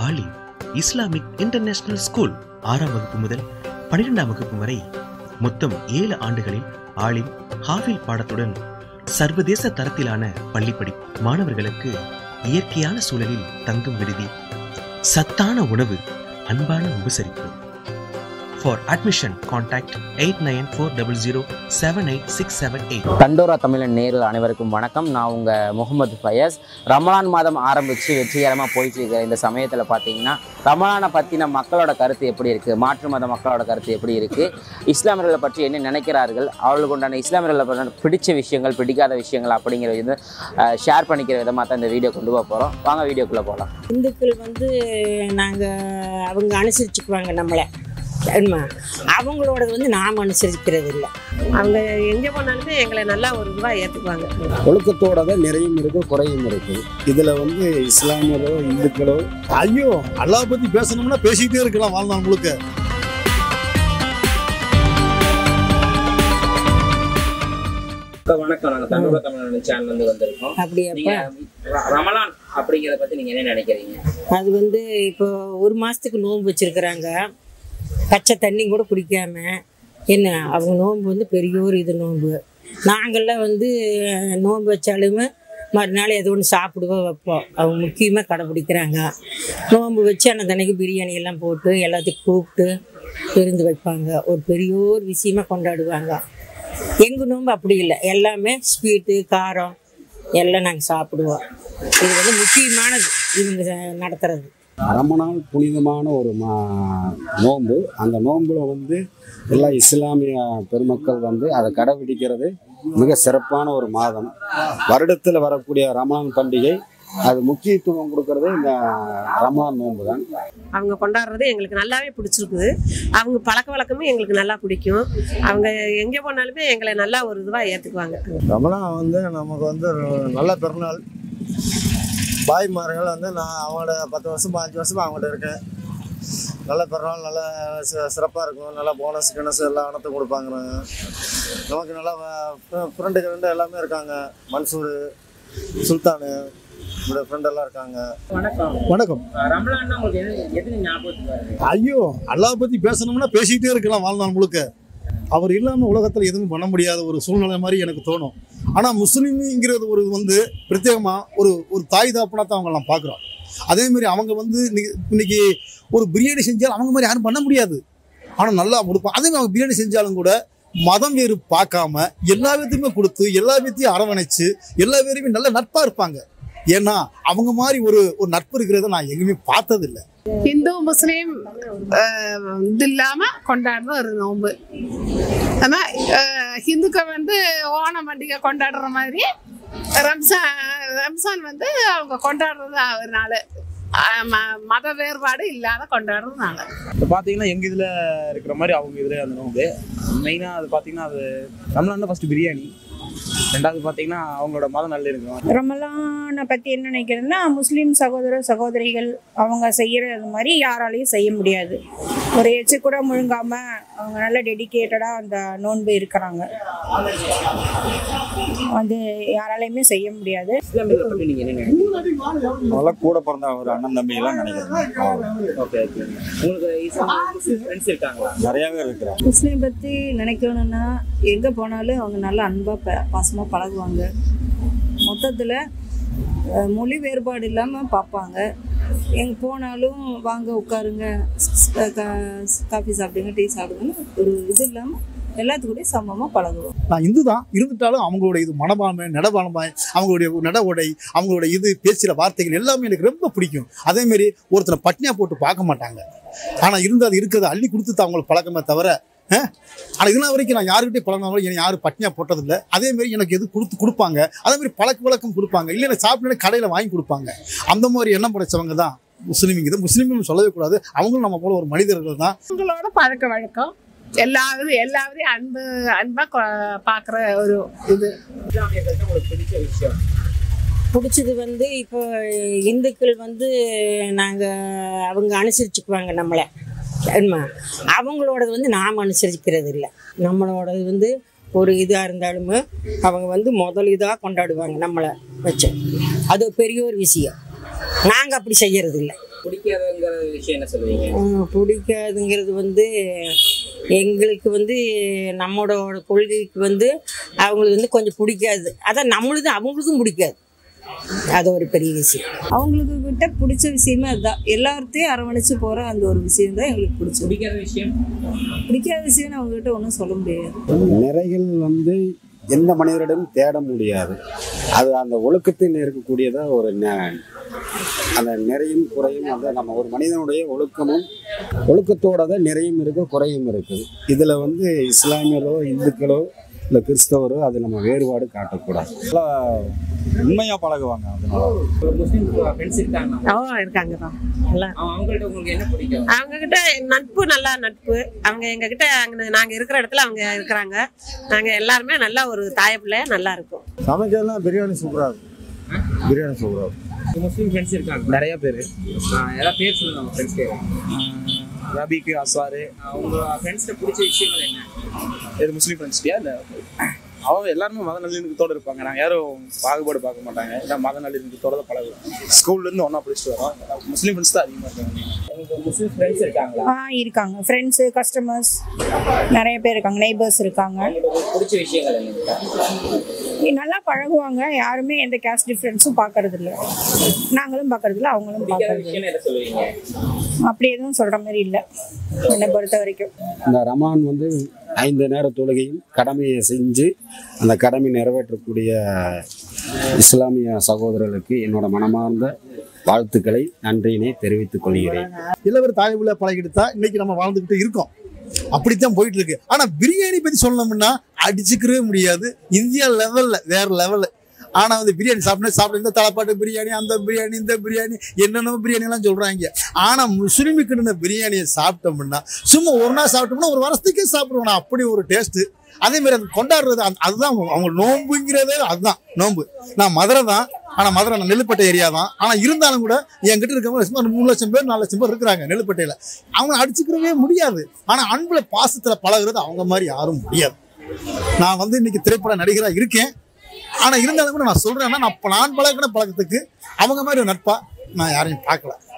ஆலிம் Islamic international school ஆறாம் வகுப்பு முதல் பன்னிரெண்டாம் வகுப்பு வரை மொத்தம் ஏழு ஆண்டுகளில் ஆலிம் ஹாஃபில் பாடத்துடன் சர்வதேச தரத்திலான பள்ளி மாணவர்களுக்கு இயற்கையான சூழலில் தங்கும் விடுதி சத்தான உணவு அன்பான உபசரிப்பு for admission contact eight nine four double zero seven eight six seven eight தண்டோரா தமிழன் நேரில் அனைவருக்கும் வணக்கம் நான் உங்கள் முகமது ஃபயஸ் ரமலான் மாதம் ஆரம்பித்து வெற்றிகரமாக போயிட்டு இருக்கிற இந்த சமயத்தில் பார்த்தீங்கன்னா ரமலானை பற்றின மக்களோட கருத்து எப்படி இருக்குது மாற்று மத மக்களோட கருத்து எப்படி இருக்குது இஸ்லாமியர்களை பற்றி என்ன நினைக்கிறார்கள் அவர்களுக்கு உண்டான இஸ்லாமியர்களை பற்றி பிடிச்ச விஷயங்கள் பிடிக்காத விஷயங்கள் அப்படிங்கிற வந்து ஷேர் பண்ணிக்கிற விதமாக தான் இந்த வீடியோ கொண்டு போக போகிறோம் வாங்க வீடியோக்குள்ளே போகலாம் இந்துக்கள் வந்து நாங்கள் அவங்க அனுசரிச்சுக்குவாங்க நம்மளை சரிம்மா அவங்களோடது வந்து நாம் அனுசரிக்கிறது இல்லை அவங்க எங்கே போனாலுமே எங்களை நல்லா ஒரு இதுவாக ஏற்றுக்குவாங்க ஒழுக்கத்தோட தான் நிறையும் இருக்கு குறையும் இருக்கு இதுல வந்து இஸ்லாமியரோ இந்துக்களோ ஐயோ அல்லாஹ் பத்தி பேசணும்னா பேசிக்கிட்டே இருக்கலாம் வாழ்நாள் முழுக்க வணக்கம் நாங்கள் தண்டோரா தமிழன் சேனல்லேருந்து வந்திருக்கோம் அப்படியாப்பா நீங்கள் ரமலான் அப்படிங்கிறத பற்றி நீங்கள் என்ன நினைக்கிறீங்க அது வந்து இப்போ ஒரு மாதத்துக்கு நோன்பு வச்சுருக்குறாங்க பச்சை தண்ணி கூட குடிக்காம என்ன அவங்க நோன்பு வந்து பெரிய ஒரு இது நோன்பு நாங்கள்லாம் வந்து நோன்பு வச்சாலுமே மறுநாள் எது ஒன்று சாப்பிடுவோம் வைப்போம் அவங்க முக்கியமாக கடைப்பிடிக்கிறாங்க நோன்பு வச்சு அன்னதன்னைக்கு பிரியாணி எல்லாம் போட்டு எல்லாத்தையும் கூப்பிட்டு விருந்து வைப்பாங்க ஒரு பெரிய ஒரு விஷயமா கொண்டாடுவாங்க எங்கள் நோன்பு அப்படி இல்லை எல்லாமே ஸ்வீட்டு காரம் எல்லாம் நாங்கள் சாப்பிடுவோம் இது வந்து முக்கியமானது இவங்க நடத்துறது ரமணான் புனிதமான ஒரு மா நோன்பு அந்த நோன்புல வந்து எல்லா இஸ்லாமிய பெருமக்கள் வந்து அதை கடைபிடிக்கிறது மிக சிறப்பான ஒரு மாதம் வருடத்தில் வரக்கூடிய ரமணான் பண்டிகை அது முக்கியத்துவம் கொடுக்கறது இந்த ரமணான் நோன்பு தான் அவங்க கொண்டாடுறது எங்களுக்கு நல்லாவே பிடிச்சிருக்குது அவங்க பழக்க வழக்கமும் எங்களுக்கு நல்லா பிடிக்கும் அவங்க எங்கே போனாலுமே எங்களை நல்லா ஒரு இதுவாக ஏற்றுக்குவாங்க ரமணா வந்து நமக்கு வந்து ஒரு நல்ல பிறநாள் பாய்மார்கள் வந்து நான் அவங்களோட பத்து வருஷம் பாஞ்சு வருஷமா அவங்கள்ட்ட இருக்கேன் நல்ல பிறநாள் நல்ல சிறப்பாக இருக்கும் நல்லா போனஸ் கிணஸ் எல்லாம் அனைத்தும் கொடுப்பாங்க நமக்கு நல்லா ஃப்ரெண்டு ஃப்ரெண்டு எல்லாமே இருக்காங்க மன்சூர் சுல்தானு என்னோட ஃப்ரெண்ட் எல்லாம் இருக்காங்க வணக்கம் வணக்கம் ரமலான்னா உங்களுக்கு எது எது ஞாபகத்துக்கு வருது ஐயோ அல்லாஹ் பற்றி பேசணும்னா பேசிக்கிட்டே இருக்கலாம் வாழ்நாள் முழுக்க அவர் இல்லாமல் உலகத்தில் எதுவும் பண்ண முடியாத ஒரு சூழ்நிலை மாதிரி எனக்கு தோணும் ஆனால் முஸ்லீம்ங்கிறது ஒரு வந்து பிரத்யேகமாக ஒரு ஒரு தாய் தாப்பனா தான் அவங்க நான் பார்க்குறோம் அதே மாதிரி அவங்க வந்து இன்னைக்கு இன்னைக்கு ஒரு பிரியாணி செஞ்சால் அவங்க மாதிரி யாரும் பண்ண முடியாது ஆனால் நல்லா கொடுப்பாங்க அதே மாதிரி அவங்க பிரியாணி செஞ்சாலும் கூட மதம் வேறு பார்க்காம எல்லா விதத்தையுமே கொடுத்து எல்லா விதத்தையும் அரவணைச்சு எல்லா பேருமே நல்ல நட்பாக இருப்பாங்க ஏன்னா அவங்க மாதிரி ஒரு ஒரு நட்பு இருக்கிறத நான் எங்கேயுமே பார்த்ததில்லை ஹிந்து முஸ்லீம் அஹ், இது இல்லாம கொண்டாடுற ஒரு நோன்பு ஆனா அஹ், ஹிந்துக்கள் வந்து ஓணம் பண்டிகை கொண்டாடுற மாதிரி ரம்சான் ரம்சான் வந்து அவங்க கொண்டாடுறது ஒரு நாள் அஹ், ம- மத வேறுபாடு இல்லாத கொண்டாடுறது நாள் இப்போ பார்த்தீங்கன்னா எங்கள் இதில் இருக்கிற மாதிரி அவங்க இதில் அந்த நோம்பு மெயினாக அது பார்த்தீங்கன்னா அது ரம்லான் ஃபஸ்ட்டு பிரியாணி ரெண்டாவது பார்த்தீங்கன்னா அவங்களோட மதம் நல்ல இருக்கும் ரமலானை பற்றி என்ன நினைக்கிறதுன்னா முஸ்லீம் சகோதர சகோதரிகள் அவங்க செய்கிறது மாதிரி யாராலையும் செய்ய முடியாது ஒரு எச்சு கூட முழுங்காமல் அவங்க நல்ல டெடிகேட்டடாக அந்த நோன்பு இருக்கிறாங்க அது யாராலையுமே செய்ய முடியாது இஸ்லாமியர்களை பற்றி நீங்கள் என்ன நினைக்கிறீங்க அதெல்லாம் கூட பிறந்த ஒரு அண்ணன் தம்பியெல்லாம் நினைக்கிறேன் ஓகே ஓகே உங்களுக்கு இஸ்லாமிய ஃப்ரெண்ட்ஸ் இருக்காங்களா நிறையாவே இருக்கிறாங்க முஸ்லீம் பற்றி நினைக்கணும்னா எங்கே போனாலும் அவங்க நல்லா அன்பாக பாசமாக பழகுவாங்க மொத்தத்தில் மொழி வேறுபாடு இல்லாமல் பார்ப்பாங்க எங்கே போனாலும் வாங்க உட்காருங்க காஃபி சாப்பிடுங்க டீ சாப்பிடுங்கன்னு ஒரு இது இல்லாமல் எல்லாத்துக்கூடயும் சமமாக பழகுவோம் நான் இந்து தான் இருந்துட்டாலும் அவங்களோட இது மனப்பான்மை நடபான்மை அவங்களுடைய நட உடை அவங்களோட இது பேசுகிற வார்த்தைகள் எல்லாமே எனக்கு ரொம்ப பிடிக்கும் அதேமாரி ஒருத்தனை பட்னியாக போட்டு பார்க்க மாட்டாங்க ஆனால் இருந்து அது இருக்கிறத அள்ளி கொடுத்து தான் அவங்களுக்கு பழக்கமே தவிர ஆனால் இதனால் வரைக்கும் நான் யாருக்கிட்டே பழகினாலும் என்னை யாரும் பட்னியாக போட்டதில்லை அதேமாரி எனக்கு எது கொடுத்து கொடுப்பாங்க அதேமாரி பழக்க வழக்கம் கொடுப்பாங்க இல்லை எனக்கு சாப்பிட்டு கடையில் வாங்கி கொடுப்பாங்க அந்த மாதிரி எண்ணம் படைச்சவங்க தான் முஸ்லீமிங்க இது முஸ்லீம்னு சொல்லவே கூடாது அவங்களும் நம்ம போல ஒரு மனிதர்கள் தான் அவங்களோட பழக்க வழக்கம் எல்லாரும் எல்லாரையும் அன்பு அன்பா கொ- பார்க்குற ஒரு இது இஸ்லாமியர்கள்ட்ட உங்களுக்கு பிடிச்ச விஷயம் பிடிச்சது வந்து இப்போ இந்துக்கள் வந்து நாங்கள் அவங்க அனுசரிச்சுக்குவாங்க நம்மளை சரிம்மா அவங்களோடது வந்து நாம் அனுசரிக்கிறது இல்லை நம்மளோடது வந்து ஒரு இதாக இருந்தாலுமே அவங்க வந்து முதல் இதாக கொண்டாடுவாங்க நம்மளை வச்சு அது பெரிய ஒரு விஷயம் நாங்கள் அப்படி செய்யறது இல்லை பிடிக்காதங்கிற விஷயம் என்ன சொல்லுவீங்க ம், பிடிக்காதுங்கிறது வந்து எங்களுக்கு வந்து நம்மளோட கொள்கைக்கு வந்து அவங்களுக்கு வந்து கொஞ்சம் பிடிக்காது அதான் நம்மளுது அவங்களுக்கும் பிடிக்காது அது ஒரு பெரிய விஷயம் அவங்களுக்கு கிட்ட பிடிச்ச விஷயமே அதுதான் எல்லார்த்தையும் அரவணைச்சு போகிற அந்த ஒரு விஷயம் தான் எங்களுக்கு பிடிச்சது பிடிக்காத விஷயம் பிடிக்காத விஷயம்னு அவங்ககிட்ட ஒன்றும் சொல்ல முடியாது நிறைகள் வந்து எந்த மனிதரிடம் தேட முடியாது அது அந்த ஒழுக்கத்தில் இருக்கக்கூடியதா ஒரு ந- அந்த நிறையும் குறையும் அந்த நம்ம ஒரு மனிதனுடைய ஒழுக்கமும் ஒழுக்கத்தோட தான் நிறையும் இருக்கு குறையும் இருக்குது இதில் வந்து இஸ்லாமியரோ இந்துக்களோ இல்லை கிறிஸ்தவரோ அது நம்ம வேறுபாடு காட்டக்கூடாது உண்மையா பழகுவாங்க அதனால முஸ்லீம் ஃப்ரெண்ட்ஸ் இருக்காங்க ஓ இருக்காங்கப்பா நல்லா அவங்கள்ட்ட உங்களுக்கு என்ன பிடிக்கும் அவங்க கிட்ட நட்பு நல்லா நட்பு அவங்க எங்க கிட்ட அங்க நாங்க இருக்கிற இடத்துல அவங்க இருக்கிறாங்க நாங்க எல்லாருமே நல்லா ஒரு தாய பிள்ளை நல்லா இருக்கும் சமைக்கலாம் பிரியாணி சூப்பராக இருக்கும் பிரியாணி சூப்பராக இருக்கும் முஸ்லீம் ஃப்ரெண்ட்ஸ் இருக்காங்க நிறைய பேர் ஏதாவது பேர் சொல்லுங்க உங்க ஃப்ரெண்ட்ஸ் பேர் ரபிக்கு அஸ்வாரு உங்க ஃப்ரெண்ட்ஸ்ட பிடிச்ச விஷயங்கள் என்ன இது முஸ்லீம் ஃப்ரெண்ட்ஸ்டியா இல்லை அவங்க எல்லாருமே மத நல்லிணக்கத்தோட இருப்பாங்க நாங்கள் யாரும் பாகுபாடு பார்க்க மாட்டாங்க எல்லாம் மத நல்லிணக்கத்தோட தான் பழகுவோம் ஸ்கூல்லேருந்து ஒன்றா படிச்சுட்டு வரோம் முஸ்லீம் ஃப்ரெண்ட்ஸ் தான் அதிகமாக இருக்காங்க உங்களுக்கு முஸ்லீம் ஃப்ரெண்ட்ஸ் இருக்காங்களா ஆ இருக்காங்க ஃப்ரெண்ட்ஸு கஸ்டமர்ஸ் நிறைய பேர் இருக்காங்க நெய்பர்ஸ் இருக்காங்க அவங்களுக்கு உங்களுக்கு பிடிச்ச விஷயங்கள் என்ன நல்லா பழகுவாங்க யாருமே எந்த கேஸ்ட் டிஃப்ரென்ஸும் பார்க்கறது இல்ல நாங்களும் பார்க்கறது இல்ல அவங்களும் பிடிக்காத பார்க்கறது இல்ல. விஷயம் என்ன சொல்லுவீங்க அப்படி எதுவும் சொல்ற மாதிரி இல்லை என்னை பொறுத்த வரைக்கும் இந்த ரமான் வந்து ஐந்து நேர தொழுகையும் கடமையை செஞ்சு அந்த கடமை நிறைவேற்றக்கூடிய இஸ்லாமிய சகோதரர்களுக்கு என்னோட மனமார்ந்த வாழ்த்துக்களை நன்றியினை தெரிவித்துக் கொள்கிறேன் இளவர் தாய் உள்ள பழகிட்டு தான் இன்னைக்கு நம்ம வாழ்ந்துக்கிட்டு இருக்கோம் அப்படித்தான் போயிட்டு இருக்கு ஆனா பிரியாணி பத்தி சொல்லணும்னா அடிச்சுக்கவே முடியாது இந்தியா லெவல்ல வேற லெவல்ல ஆனா வந்து பிரியாணி சாப்பிட்டு சாப்பிட்டு இந்த தலைப்பாட்டு பிரியாணி அந்த பிரியாணி இந்த பிரியாணி என்னென்ன பிரியாணி எல்லாம் சொல்றாங்க ஆனா முஸ்லிமுக்கு இந்த பிரியாணியை சாப்பிட்டோம்னா சும்மா ஒரு நாள் சாப்பிட்டோம்னா ஒரு வருஷத்துக்கே சாப்பிடுவோம் அப்படி ஒரு டேஸ்ட் அதே மாதிரி அது கொண்டாடுறது அந்த- அதுதான் அவங்க நோம்புங்கிறதே அதுதான் நோம்பு நான் மதுரை தான் ஆனா மதுரை நான் நெல்லுப்பட்டை ஏரியா தான் ஆனா இருந்தாலும் கூட என்கிட்ட இருக்கவங்க சும்மா ஒரு மூணு லட்சம் பேர் நாலு லட்சம் பேர் இருக்கிறாங்க நெல்லுப்பட்டையில அவங்க அடிச்சுக்கிறவே முடியாது ஆனா அன்புல பாசத்துல பழகுறது அவங்க மாதிரி யாரும் முடியாது நான் வந்து இன்னைக்கு திரைப்பட நடிகரா இருக்கேன் ஆனா இருந்தாலும் கூட நான் சொல்றேன்னா நான் நான் பழகின பழக்கத்துக்கு அவங்க மாதிரி ஒரு நட்பா நான் யாரையும் பார்க்கல